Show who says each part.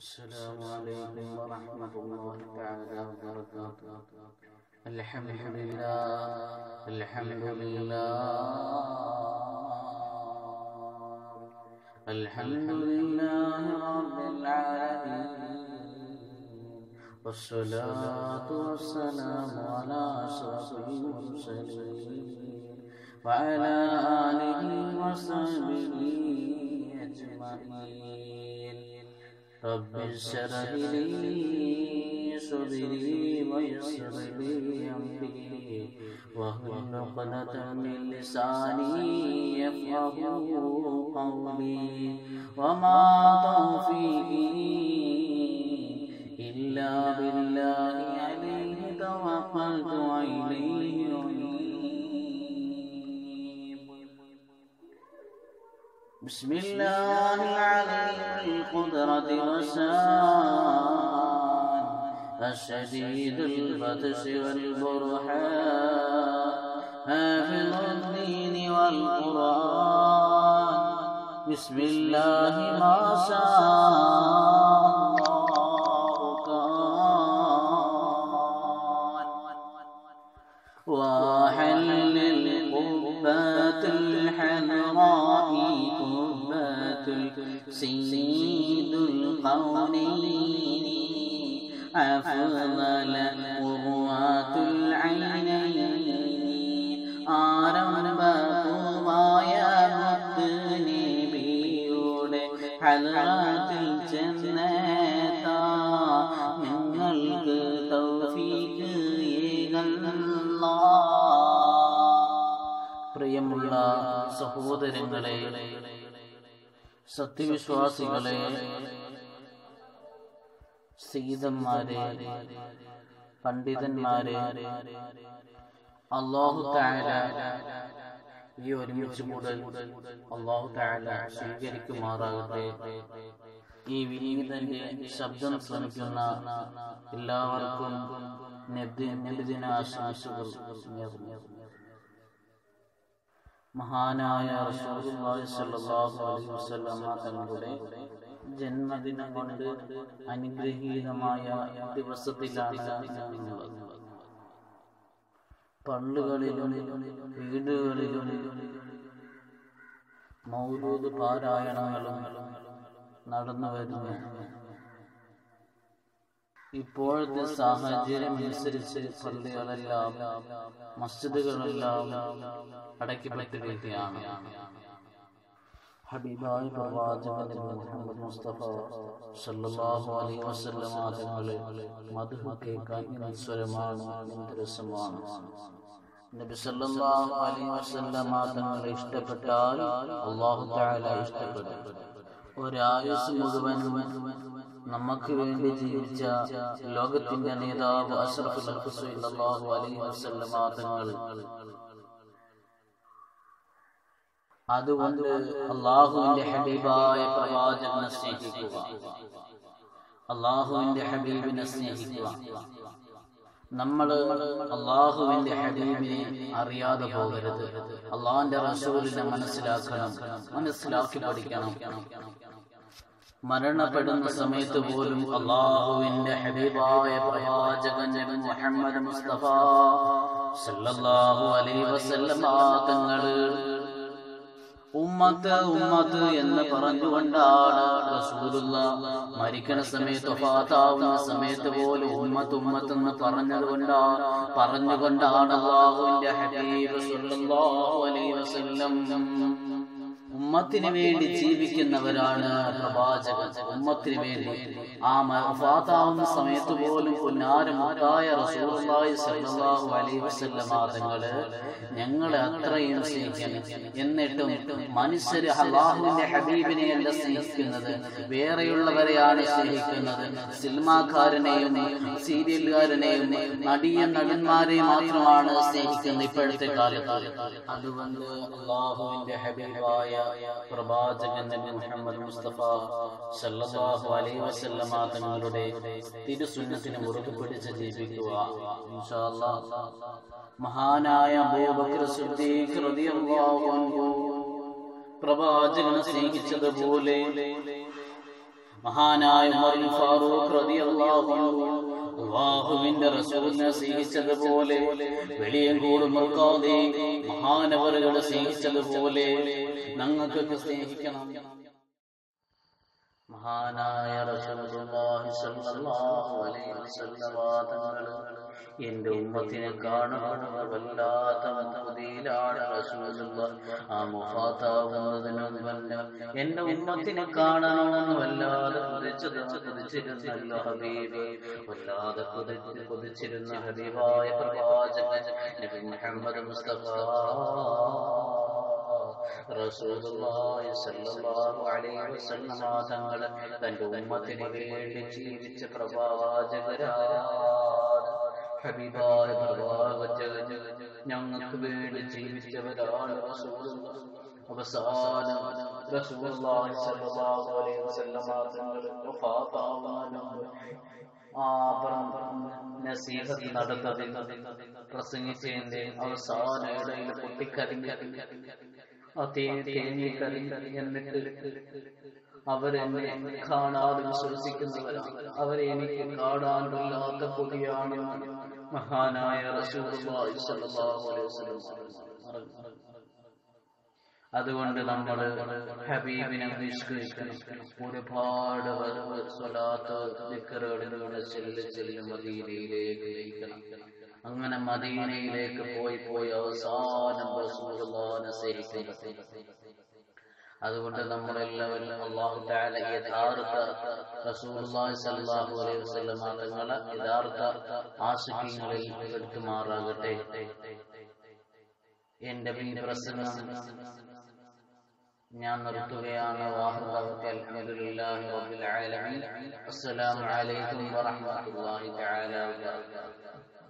Speaker 1: السلام عليكم ورحمة الله تعالى وبركاته الحمد لله الحمد لله الحمد لله رب العالمين والصلاة والسلام على أشرف المرسلين وعلى آله وصحبه أجمعين رب اشرح لي صدري ويسر لي أمري واحلل عقدة من لساني يفقه قولي وما توفيقي إلا بالله عليه توكلت وإليه أنيب بسم الله العليم القدرة والسان الشديد البطش والبرهان حافظ الدين والقرآن بسم الله ما شاء الله كان وحل القبات الحمراء قبات سيد القونين أفضل قرات العينين ആരംഭമായ മുത്ത് നബിയുടെ ഹലത്തിൽ ചെന്നെത്താ നിങ്ങൾക്ക് തൗഫീഖ് ഏകല്ലാ പ്രിയമുള്ള സഹോദരങ്ങളെ സത്യവിശ്വാസികളെ സീതന്മാരെ പണ്ഡിതന്മാരെ അള്ളാഹു താല ഈ ഒരുമിച്ച് കൂടൽ അള്ളാഹു താല സ്വീകരിക്കുമാറാകട്ടെ ഈ വിനീതന്റെ ശബ്ദം ശ്രമിക്കുന്ന എല്ലാവർക്കും നബിദിന ആശംസകൾ നേർന്നു മഹാനായ റസൂലുള്ളാഹി സ്വല്ലല്ലാഹു അലൈഹി വസല്ലമ തങ്ങളുടെ ജന്മദിനം കൊണ്ട് അനുഗ്രഹീതമായ ദിവസത്തിലാണ് ഞങ്ങളുള്ളത് പള്ളുകളിലും വീടുകളിലും മൗലൂദ് പാരായണങ്ങളും നടന്നു വരുന്നു ഇപ്പോഴത്തെ സാഹചര്യം അനുസരിച്ച് പള്ളികളെല്ലാം മസ്ജിദുകളെല്ലാം അടയ്ക്കപ്പെട്ടിരിക്കുകയാണ് ഹബീബായ പ്രവാചകൻ മുഹമ്മദ് മുസ്തഫ സല്ലല്ലാഹു അലൈഹി വസല്ലമ തങ്ങളെ മധു കേൾക്കാൻ സ്വരമാണ് എന്ത് രസമാണ് നബി സല്ലല്ലാഹു അലൈഹി വസല്ലമ തങ്ങളെ ഇഷ്ടപ്പെട്ടാൽ അല്ലാഹു തആല ഇഷ്ടപ്പെടും ഒരായുസ് മുഴുവൻ നമുക്ക് വേണ്ടി ജീവിച്ച ലോകത്തിന്റെ നേതാവ് അഷ്റഫുൽ സല്ലല്ലാഹു അലൈഹി വസല്ലമ തങ്ങൾ അതുകൊണ്ട് അള്ളാഹുവിന്റെ ഹബീബായ പ്രവാചകനെ സ്നേഹിക്കുക അള്ളാഹുവിന്റെ ഹബീബിനെ സ്നേഹിക്കുക നമ്മൾ അള്ളാഹുവിന്റെ ഹബീബിനെ അറിയാതെ പോകരുത് അള്ളാഹിന്റെ റസൂലിനെ മനസ്സിലാക്കണം മനസ്സിലാക്കി പഠിക്കണം മരണപ്പെടുന്ന സമയത്ത് പോലും അള്ളാഹുവിന്റെ ഹബീബായ പ്രവാചകൻ മുഹമ്മദ് മുസ്തഫ സല്ലല്ലാഹു അലൈഹി വസല്ലമ തങ്ങള് ഉമ്മത്ത് ഉമ്മത്ത് എന്ന് പറഞ്ഞുകൊണ്ടാണ് റസൂലുള്ള മരിക്കണ സമയത്ത് വഫാത്താവുന്ന സമയത്ത് പോലും ഉമ്മത്ത് ഉമ്മത്ത് എന്ന് പറഞ്ഞതുകൊണ്ടാ പറഞ്ഞുകൊണ്ടാണ് അള്ളാഹുവിന്റെ ഹബീബ് സല്ലല്ലാഹു അലൈഹി വസല്ലം ഉമ്മത്തിന് വേണ്ടി ജീവിക്കുന്നവരാണ് പ്രവാചകൻ ഉമ്മത്തിന് വേണ്ടി ആ വഫാത്താവുന്ന സമയത്ത് പോലും പുന്നാരമുട്ടായ റസൂലുള്ളാഹി സ്വല്ലല്ലാഹു അലൈഹി വസല്ലമ തങ്ങള് ഞങ്ങളെ അത്രയും സ്നേഹിക്കണം എന്നിട്ടും മനുഷ്യര് അള്ളാഹുവിന്റെ ഹബീബിനെ അല്ല സ്നേഹിക്കുന്നത് വേറെയുള്ളവരെയാണ് സ്നേഹിക്കുന്നത് സിനിമാക്കാരനെയും സീരിയലുകാരനെയും നടിയ നടന്മാരെയും മാത്രമാണ് സ്നേഹിക്കുന്നത് ഇപ്പോഴത്തെ കാലത്ത് അതുകൊണ്ട് അള്ളാഹുവിന്റെ ഹബീബായ പ്രവാചകൻ നബി മുഹമ്മദ് മുസ്തഫ സല്ലല്ലാഹു അലൈഹി വസല്ലമ തങ്ങളുടെ തിരുസുന്നത്തിന് മുറുകെ പിടിച്ച് ജീവിക്കുക ഇൻഷാ അല്ലാഹ് മഹാനായ അബൂബക്കർ സിദ്ദീഖ് റളിയല്ലാഹു അൻഹു പ്രവാചകനെ സ്നേഹിച്ചതുപോലെ മഹാനായ ഉമറുൽ ഫാറൂഖ് റളിയല്ലാഹു അൻഹു അള്ളാഹുവിന്റെ റസൂലിനെ സ്നേഹിച്ചതുപോലെ വെളിയങ്കോട് മുറുക്കാതെ മഹാനവറുകളെ സ്നേഹിച്ചതുപോലെ ഞങ്ങൾക്കൊക്കെ സ്നേഹിക്കണം മഹാനായ റസൂലുള്ളാഹി സ്വല്ലല്ലാഹു അലൈഹി വസല്ലമ തങ്ങൾ എന്റെ ഉമ്മത്തിനെ കാണുന്നത് വല്ലാത്ത മുഖതിയിലാണ് റസൂലുള്ള ആ മുഫാത്താവുന്നതിന് മുമ്പല്ല എന്റെ ഉമ്മത്തിനെ കാണണമെന്ന് വല്ലാതെ കൊതിച്ചത് കൊതിച്ചിരുന്നല്ലോ ഹബീബ് വല്ലാതെ കൊതിച്ച് കൊതിച്ചിരുന്ന ഹബീബായ പ്രവാചകൻ നബി മുഹമ്മദ് മുസ്തഫ റസൂലുള്ളാഹി സ്വല്ലല്ലാഹു അലൈഹി വസല്ലമ തങ്ങൾ തന്റെ ഉമ്മത്തിന് വേണ്ടി ജീവിച്ച പ്രവാചകരാണ് ഹബീബായ പ്രവാചകൻ ഞങ്ങൾക്ക് വേണ്ടി ജീവിച്ചവരാണ് റസൂലുള്ളാഹി അവസാനം റസൂലുള്ളാഹി സ്വല്ലല്ലാഹു അലൈഹി വസല്ലമ തങ്ങൾ വഫാത്താവുന്ന ആ നസീഹത്ത് നടത്തതിൽ പ്രസംഗിച്ചതിന്റെ അവസാന ഇടയിൽ പൊട്ടിക്കരഞ്ഞ എന്നിട്ട് അവരെന്നെ കാണാതെ വിശ്വസിക്കുന്നവരാണ് അവരെ എനിക്ക് കാണാൻ വല്ലാത്ത കൊതിയാണ് മഹാനായ റസൂലുള്ളാഹി സ്വല്ലല്ലാഹു അലൈഹി വസല്ലം അതുകൊണ്ട് നമ്മൾ ഹബീബിനെ നിഷ്കരിക്കണം ഒരുപാട് സ്വലാത്ത് ദിക്കറുകളിലൂടെ ചെല്ല് ചെല്ല് മദീനയിലേക്ക് നയിക്കണം അങ്ങനെ മദീനയിലേക്ക് പോയി പോയി അവസാനം റസൂലുള്ളാഹിനെ സേവിക്കണം അതുകൊണ്ട് നമ്മളെല്ലാവരും അള്ളാഹു തആല യഥാർത്ഥ റസൂലുള്ളാഹി സ്വല്ലല്ലാഹു അലൈഹി വസല്ലം തങ്ങളെ യഥാർത്ഥ ആശിക്കങ്ങളിൽ എടുത്തുമാറാകട്ടെ എന്റെ ഈ പ്രസംഗം ഞാൻ നിർത്തുകയാണ് വാഹുദാവത്തെ അൽഹംദുലില്ലാഹി റബ്ബിൽ ആലമീൻ അസ്സലാമു അലൈക്കും വറഹ്മത്തുള്ളാഹി തആല വബറകാതുഹു